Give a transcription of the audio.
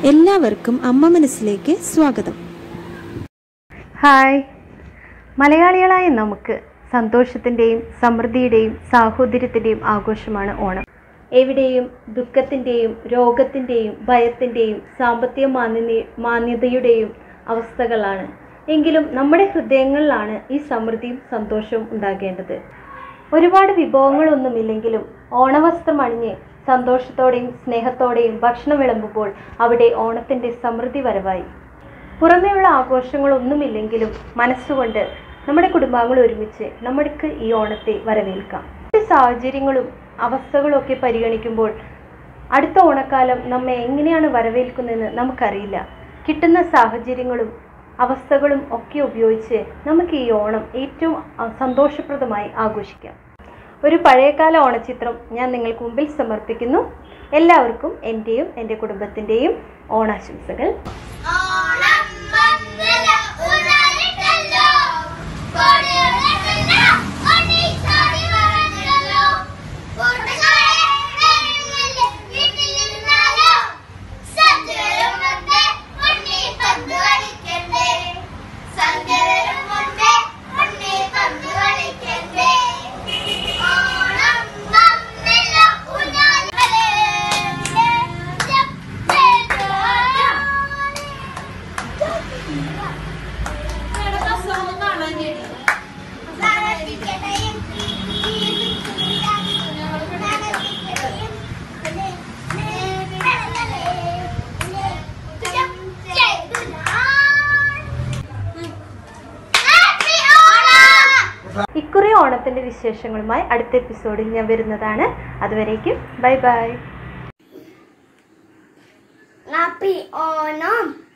എല്ലാവർക്കും അമ്മ മനസ്സിലേക്ക് സ്വാഗതം ഹായ് മലയാളികളായ നമുക്ക് സന്തോഷത്തിൻ്റെയും സമൃദ്ധിയുടെയും സാഹോദര്യത്തിൻ്റെയും ആഘോഷമാണ് ഓണം എവിടെയും ദുഃഖത്തിൻ്റെയും രോഗത്തിൻ്റെയും ഭയത്തിൻ്റെയും സാമ്പത്തിക മാന്യ മാന്യതയുടെയും അവസ്ഥകളാണ് എങ്കിലും നമ്മുടെ ഹൃദയങ്ങളിലാണ് ഈ സമൃദ്ധിയും സന്തോഷവും ഉണ്ടാകേണ്ടത് ഒരുപാട് വിഭവങ്ങളൊന്നുമില്ലെങ്കിലും ഓണവസ്ത്രം അണിഞ്ഞ് സന്തോഷത്തോടെയും സ്നേഹത്തോടെയും ഭക്ഷണം വിളമ്പുമ്പോൾ അവിടെ ഓണത്തിൻ്റെ സമൃദ്ധി വരവായി പുറമേയുള്ള ആഘോഷങ്ങളൊന്നുമില്ലെങ്കിലും മനസ്സുകൊണ്ട് നമ്മുടെ കുടുംബാംഗങ്ങൾ ഒരുമിച്ച് നമ്മൾക്ക് ഈ ഓണത്തെ വരവേൽക്കാം ഈ സാഹചര്യങ്ങളും അവസ്ഥകളും ഒക്കെ പരിഗണിക്കുമ്പോൾ അടുത്ത ഓണക്കാലം നമ്മെ എങ്ങനെയാണ് വരവേൽക്കുന്നതെന്ന് നമുക്കറിയില്ല കിട്ടുന്ന സാഹചര്യങ്ങളും അവസ്ഥകളും ഒക്കെ ഉപയോഗിച്ച് നമുക്ക് ഈ ഓണം ഏറ്റവും ആ, സന്തോഷപ്രദമായി ആഘോഷിക്കാം ഒരു പഴയകാല ഓണച്ചിത്രം ഞാൻ നിങ്ങൾക്ക് മുമ്പിൽ സമർപ്പിക്കുന്നു എല്ലാവർക്കും എൻ്റെയും എൻ്റെ കുടുംബത്തിൻ്റെയും ഓണാശംസകൾ ഓണം മംഗള ഉണരട്ടല്ലോ കൊടിയുറക്കല്ല ഒന്നിച്ചാടി വരണല്ലോ കൂട്ടുകാരെ വരുന്നില്ല വീട്ടിലിരുന്നാലോ സന്ധ്യ വരും മുൻപേ ഉണ്ണി പന്ത് കളിക്കണ്ടേ സന്ധ്യ വരും മുൻപേ ഉണ്ണി പന്ത് കളിക്കണ്ടേ ഓണം മംഗള ഉണരട്ടല്ലോ ഇക്കുറി ഓണത്തിൻ്റെ വിശേഷങ്ങളുമായി അടുത്ത എപ്പിസോഡിൽ ഞാൻ വരുന്നതാണ് അതുവരേക്കും ബൈ ബൈ Happy Onam!